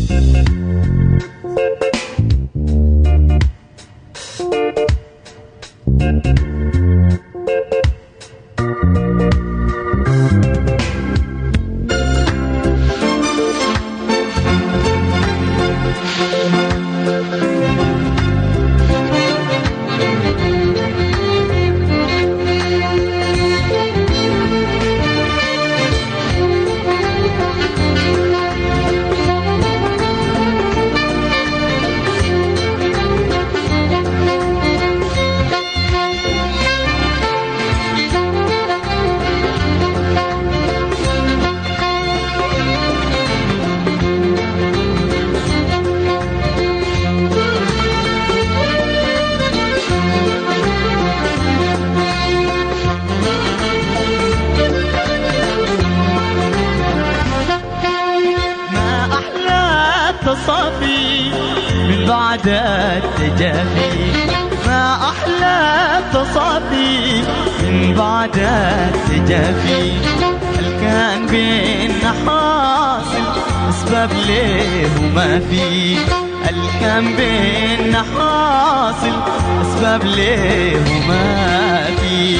ما أحلى التصافي من بعد التجافي ما أحلى التصافي من بعد التجافي هل كان بيننا حاصل أسباب ليه وما في هل كان بيننا حاصل أسباب ليه وما في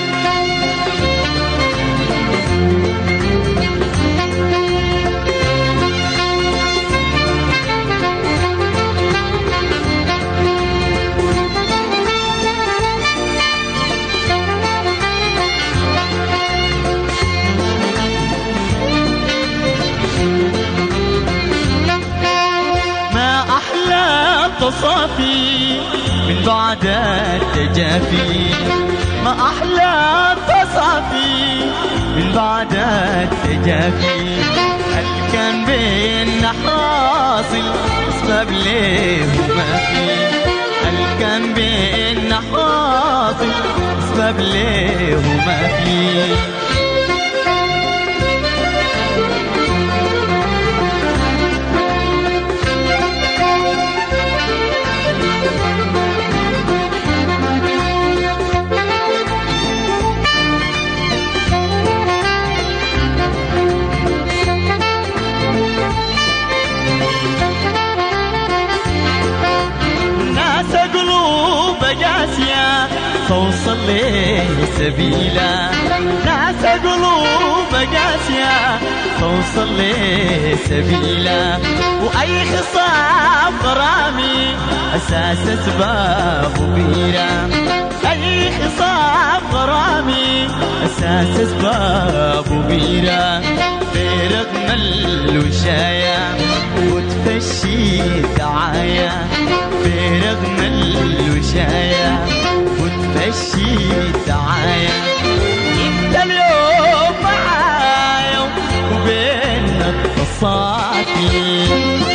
ما أحلى التصافي من بعد التجافي ما أحلى التصافي من بعد التجافي هل كان بيننا حاصل أسباب ليه وما في هل كان بيننا حاصل أسباب ليه وما في ناس قلوب قاسية توصل ليه سبيلا ناس قلوب قاسية توصل ليه سبيلا وأي خصام غرامي أساس أسباب بيرة أي خصام غرامي أساس أسباب بيرة برغم الوشاية وتفشي دعاية برغم الوشاية وتفشي دعاية انت اليوم معايا وبين التصافي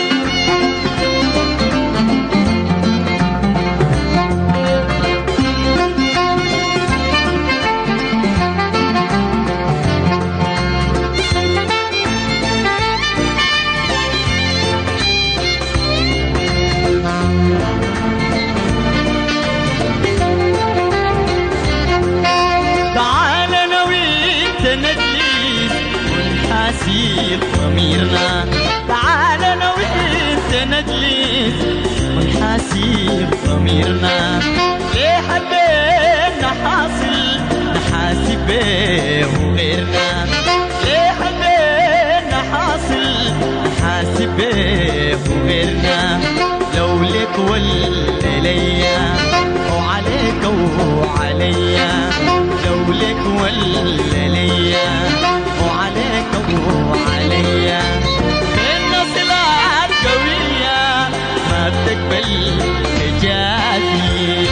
تعال انا وانت نجلس ونحاسب ضميرنا تعال انا وانت نجلس ونحاسب ضميرنا ليه حبينا حاصل نحاسب بيه وغيرنا ليه حبينا حاصل نحاسب بيه وغيرنا لو لك ولا ليا وعليك وعليا لو لك ولا ليا وعليك وعليا بينا صلات قوية ما بتقبل حجازي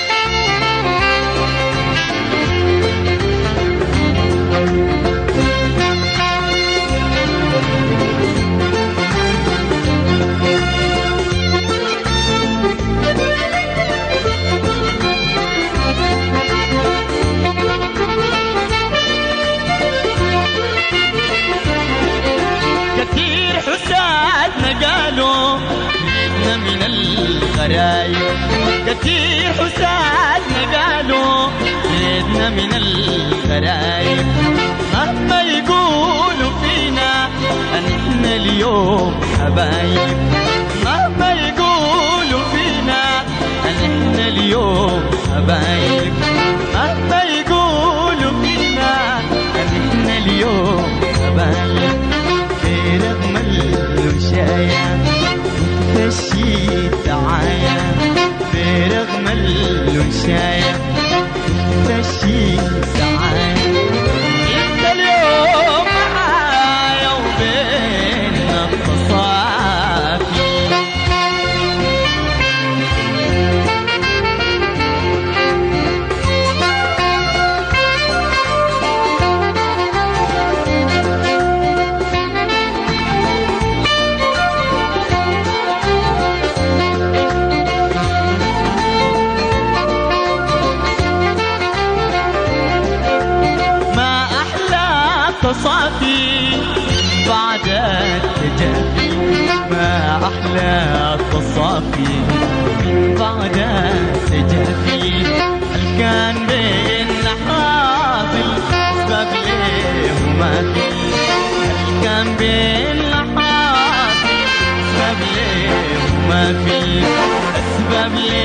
كثير حسادنا قالوا جيتنا من الغرايب كثير حسادنا قالوا جيتنا من الغرايب مهما يقولوا فينا ان احنا اليوم حبايب مهما يقولوا فينا ان احنا اليوم حبايب مهما يقولوا فينا ان احنا اليوم حبايب في رغم الوشاية تشي دعاية في رغم الوشاية تشي دعاية انت اليوم معايا وبيننا التصافي ما أحلى تصافي بعد التجافي ما أحلى تصافي من بعد التجافي هل كان بيننا حاصل أسباب ليه وما في هل كان بيننا حاصل أسباب ليه وما في أسباب ليه